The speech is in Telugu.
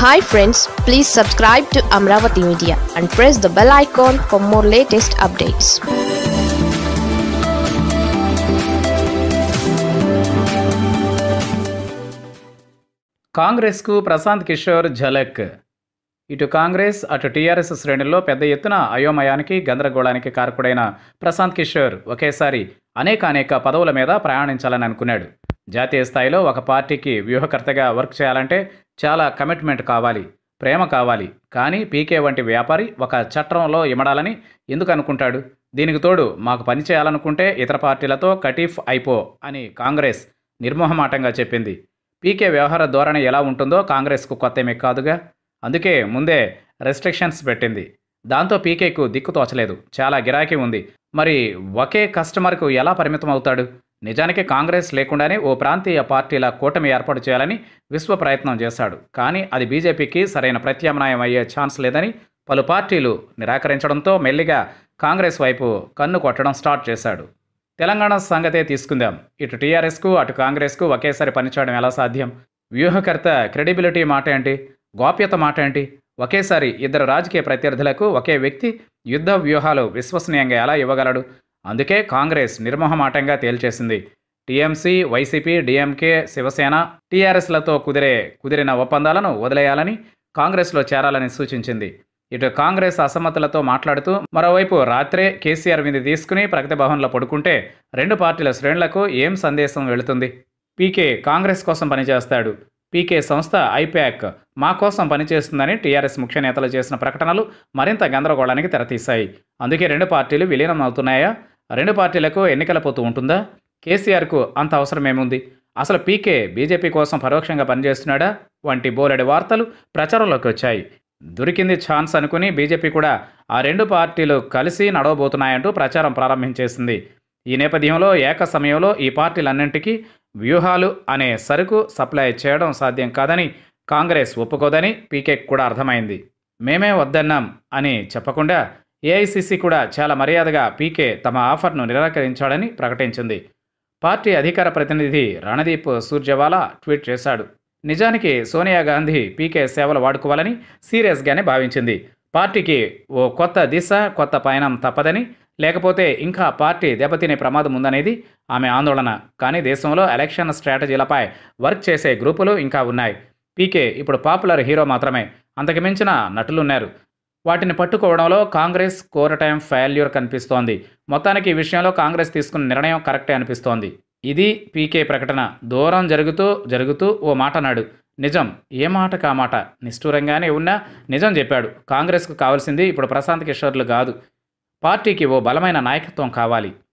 hi friends please subscribe to Amaravati media and press the bell icon for more latest updates కాంగ్రెస్కు ప్రశాంత్ కిషోర్ ఝలక్ ఇటు కాంగ్రెస్ అటు టీఆర్ఎస్ శ్రేణుల్లో పెద్ద ఎత్తున అయోమయానికి గందరగోళానికి కారకుడైన ప్రశాంత్ కిషోర్ ఒకేసారి అనేక అనేక పదవుల మీద ప్రయాణించాలని అనుకున్నాడు జాతీయ స్థాయిలో ఒక పార్టీకి వ్యూహకర్తగా వర్క్ చేయాలంటే చాలా కమిట్మెంట్ కావాలి ప్రేమ కావాలి కానీ పీకే వంటి వ్యాపారి ఒక చట్రంలో ఇమడాలని ఎందుకు అనుకుంటాడు దీనికి తోడు మాకు పని చేయాలనుకుంటే ఇతర పార్టీలతో కటీఫ్ అయిపో అని కాంగ్రెస్ నిర్మోహమాటంగా చెప్పింది పీకే వ్యవహార ధోరణి ఎలా ఉంటుందో కాంగ్రెస్కు కొత్తేమీ కాదుగా అందుకే ముందే రెస్ట్రిక్షన్స్ పెట్టింది దాంతో పీకేకు దిక్కు తోచలేదు చాలా గిరాకీ ఉంది మరి ఒకే కస్టమర్కు ఎలా పరిమితం అవుతాడు నిజానికి కాంగ్రెస్ లేకుండానే ఓ ప్రాంతీయ పార్టీల కూటమి ఏర్పాటు చేయాలని విశ్వ ప్రయత్నం చేశాడు కానీ అది బీజేపీకి సరైన ప్రత్యామ్నాయం అయ్యే ఛాన్స్ లేదని పలు పార్టీలు నిరాకరించడంతో మెల్లిగా కాంగ్రెస్ వైపు కన్ను కొట్టడం స్టార్ట్ చేశాడు తెలంగాణ సంగతే తీసుకుందాం ఇటు టీఆర్ఎస్కు అటు కాంగ్రెస్కు ఒకేసారి పనిచేయడం ఎలా సాధ్యం వ్యూహకర్త క్రెడిబిలిటీ మాట ఏంటి గోప్యత మాట ఏంటి ఒకేసారి ఇద్దరు రాజకీయ ప్రత్యర్థులకు ఒకే వ్యక్తి యుద్ధ వ్యూహాలు విశ్వసనీయంగా ఎలా ఇవ్వగలడు అందుకే కాంగ్రెస్ నిర్మోహమాటంగా తేల్చేసింది టీఎంసీ వైసీపీ డిఎంకే శివసేన టీఆర్ఎస్లతో కుదిరే కుదిరిన ఒప్పందాలను వదిలేయాలని కాంగ్రెస్లో చేరాలని సూచించింది ఇటు కాంగ్రెస్ అసమ్మతులతో మాట్లాడుతూ మరోవైపు రాత్రే కేసీఆర్ వింది తీసుకుని ప్రగతి భవన్లో పడుకుంటే రెండు పార్టీల శ్రేణులకు ఏం సందేశం వెళుతుంది పీకే కాంగ్రెస్ కోసం పనిచేస్తాడు పీకే సంస్థ ఐప్యాక్ మా కోసం పనిచేస్తుందని టీఆర్ఎస్ ముఖ్య నేతలు చేసిన ప్రకటనలు మరింత గందరగోళానికి తెరతీశాయి అందుకే రెండు పార్టీలు విలీనం అవుతున్నాయా రెండు పార్టీలకు ఎన్నికల పొత్తు ఉంటుందా కేసీఆర్కు అంత అవసరమేముంది అసలు పీకే బీజేపీ కోసం పరోక్షంగా పనిచేస్తున్నాడా వంటి బోలెడి వార్తలు ప్రచారంలోకి వచ్చాయి దొరికింది ఛాన్స్ అనుకుని బీజేపీ కూడా ఆ రెండు పార్టీలు కలిసి నడవబోతున్నాయంటూ ప్రచారం ప్రారంభించేసింది ఈ నేపథ్యంలో ఏక సమయంలో ఈ పార్టీలన్నింటికీ వ్యూహాలు అనే సరుకు సప్లై చేయడం సాధ్యం కాదని కాంగ్రెస్ ఒప్పుకోదని పీకే కూడా అర్థమైంది మేమే వద్దన్నాం అని చెప్పకుండా ఏఐసిసి కూడా చాలా మర్యాదగా పీకే తమ ఆఫర్ను నిరాకరించాడని ప్రకటించింది పార్టీ అధికార ప్రతినిధి రణదీప్ సూర్జవాలా ట్వీట్ చేశాడు నిజానికి సోనియా గాంధీ పీకే సేవలు వాడుకోవాలని సీరియస్గానే భావించింది పార్టీకి ఓ కొత్త దిశ కొత్త పయనం తప్పదని లేకపోతే ఇంకా పార్టీ దెబ్బతినే ప్రమాదం ఉందనేది ఆమె ఆందోళన కానీ దేశంలో ఎలక్షన్ స్ట్రాటజీలపై వర్క్ చేసే గ్రూపులు ఇంకా ఉన్నాయి పీకే ఇప్పుడు పాపులర్ హీరో మాత్రమే అంతకుమించిన నటులున్నారు వాటిని పట్టుకోవడంలో కాంగ్రెస్ కోర్ టైం ఫెయిల్యూర్ కనిపిస్తోంది మొత్తానికి ఈ విషయంలో కాంగ్రెస్ తీసుకున్న నిర్ణయం కరెక్టే అనిపిస్తోంది ఇది పీకే ప్రకటన దూరం జరుగుతూ జరుగుతూ ఓ మాట అన్నాడు నిజం ఏ మాట కా మాట నిష్ఠూరంగానే ఉన్నా నిజం చెప్పాడు కాంగ్రెస్కు కావాల్సింది ఇప్పుడు ప్రశాంత్ కిషోర్లు కాదు పార్టీకి ఓ బలమైన నాయకత్వం కావాలి